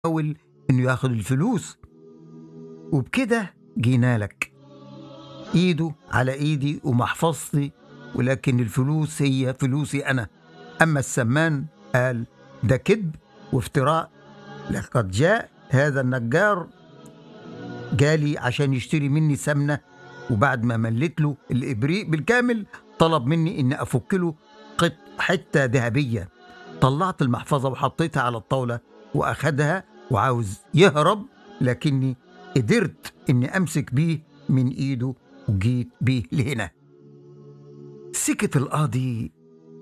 حاول انه ياخد الفلوس وبكده جينا لك ايده على ايدي ومحفظتي ولكن الفلوس هي فلوسي انا اما السمان قال ده كذب وافتراء لقد جاء هذا النجار جالي عشان يشتري مني سمنه وبعد ما مليت له الابريق بالكامل طلب مني اني افك له قط حته ذهبيه طلعت المحفظه وحطيتها على الطاوله واخدها وعاوز يهرب لكني قدرت اني امسك بيه من ايده وجيت بيه لهنا سكت القاضي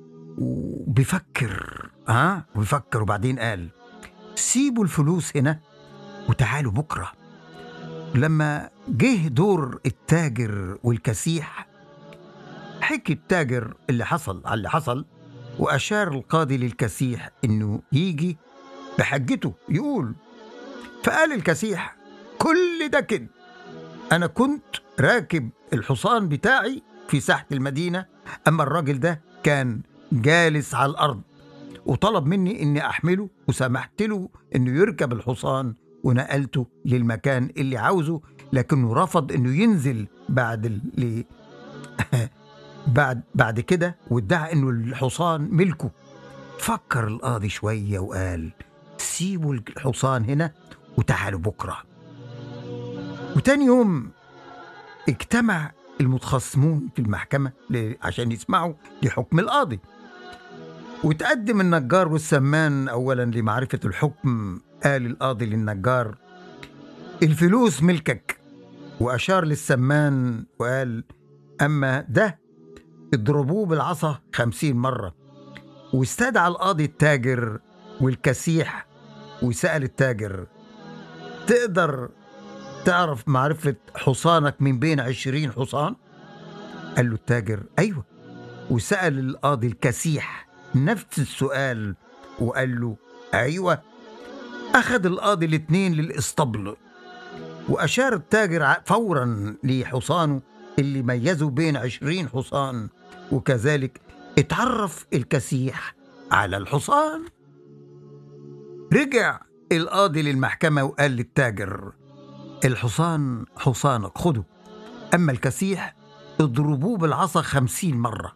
وبيفكر ها وبيفكر وبعدين قال سيبوا الفلوس هنا وتعالوا بكره لما جه دور التاجر والكسيح حكي التاجر اللي حصل على اللي حصل وأشار القاضي للكسيح إنه يجي بحجته يقول فقال الكسيح كل ده كده أنا كنت راكب الحصان بتاعي في ساحة المدينة أما الراجل ده كان جالس على الأرض وطلب مني إني أحمله وسمحت له إنه يركب الحصان ونقلته للمكان اللي عاوزه لكنه رفض إنه ينزل بعد ال... بعد بعد كده وادعى إنه الحصان ملكه فكر القاضي شوية وقال سيبوا الحصان هنا وتعالوا بكرة وتاني يوم اجتمع المتخاصمون في المحكمة ل- عشان يسمعوا لحكم القاضي وتقدم النجار والسمان أولا لمعرفة الحكم قال القاضي للنجار الفلوس ملكك وأشار للسمان وقال أما ده اضربوه بالعصا خمسين مرة واستدعى القاضي التاجر والكسيح وسأل التاجر تقدر تعرف معرفة حصانك من بين عشرين حصان؟ قال له التاجر أيوة وسأل القاضي الكسيح نفس السؤال وقال له أيوة أخذ القاضي الاتنين للإسطبل وأشار التاجر ع- فورا لحصانه اللي ميزوا بين عشرين حصان وكذلك اتعرف الكسيح على الحصان رجع القاضي للمحكمة وقال للتاجر الحصان حصانك خده أما الكسيح اضربوه بالعصا خمسين مرة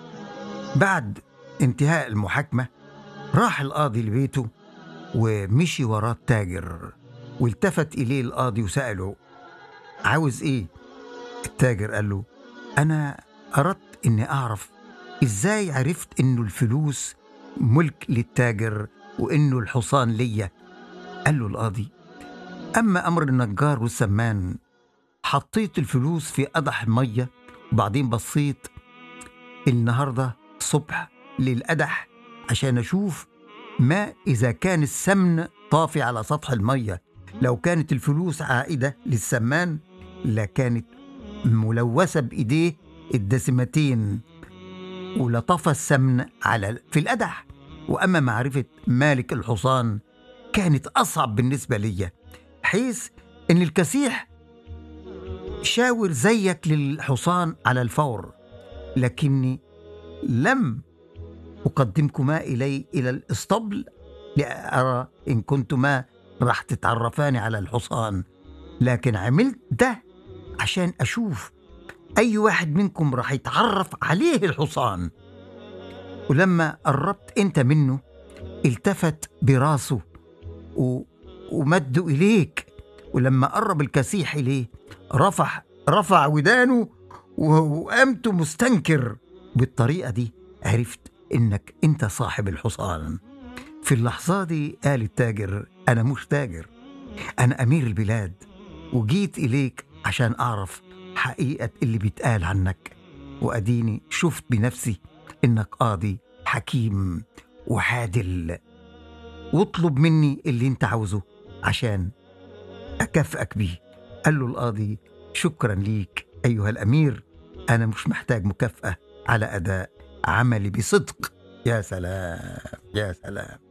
بعد انتهاء المحاكمة راح القاضي لبيته ومشي وراه التاجر والتفت إليه القاضي وسأله عاوز إيه؟ التاجر قال له أنا أردت إني أعرف إزاي عرفت إنه الفلوس ملك للتاجر وإنه الحصان ليا قال له القاضي أما أمر النجار والسمان حطيت الفلوس في قدح المية وبعدين بصيت النهاردة الصبح للقدح عشان أشوف ما إذا كان السمن طافي على سطح المية لو كانت الفلوس عائدة للسمان لكانت ملوثة بإيديه الدسمتين ولطف السمن على في القدح وأما معرفة مالك الحصان كانت أصعب بالنسبة لي حيث إن الكسيح شاور زيك للحصان على الفور لكني لم أقدمكما إلي إلى الإسطبل لأرى إن كنتما راح تتعرفان على الحصان لكن عملت ده عشان أشوف أي واحد منكم راح يتعرف عليه الحصان ولما قربت أنت منه التفت براسه و... ومده إليك ولما قرب الكسيح إليه رفع رفع ودانه و- وقامت مستنكر بالطريقة دي عرفت إنك أنت صاحب الحصان في اللحظة دي قال التاجر أنا مش تاجر أنا أمير البلاد وجيت إليك عشان أعرف حقيقة اللي بيتقال عنك وأديني شفت بنفسي إنك قاضي حكيم وعادل واطلب مني اللي انت عاوزه عشان أكافئك بيه قال له القاضي شكرا ليك أيها الأمير أنا مش محتاج مكافأة على أداء عملي بصدق يا سلام يا سلام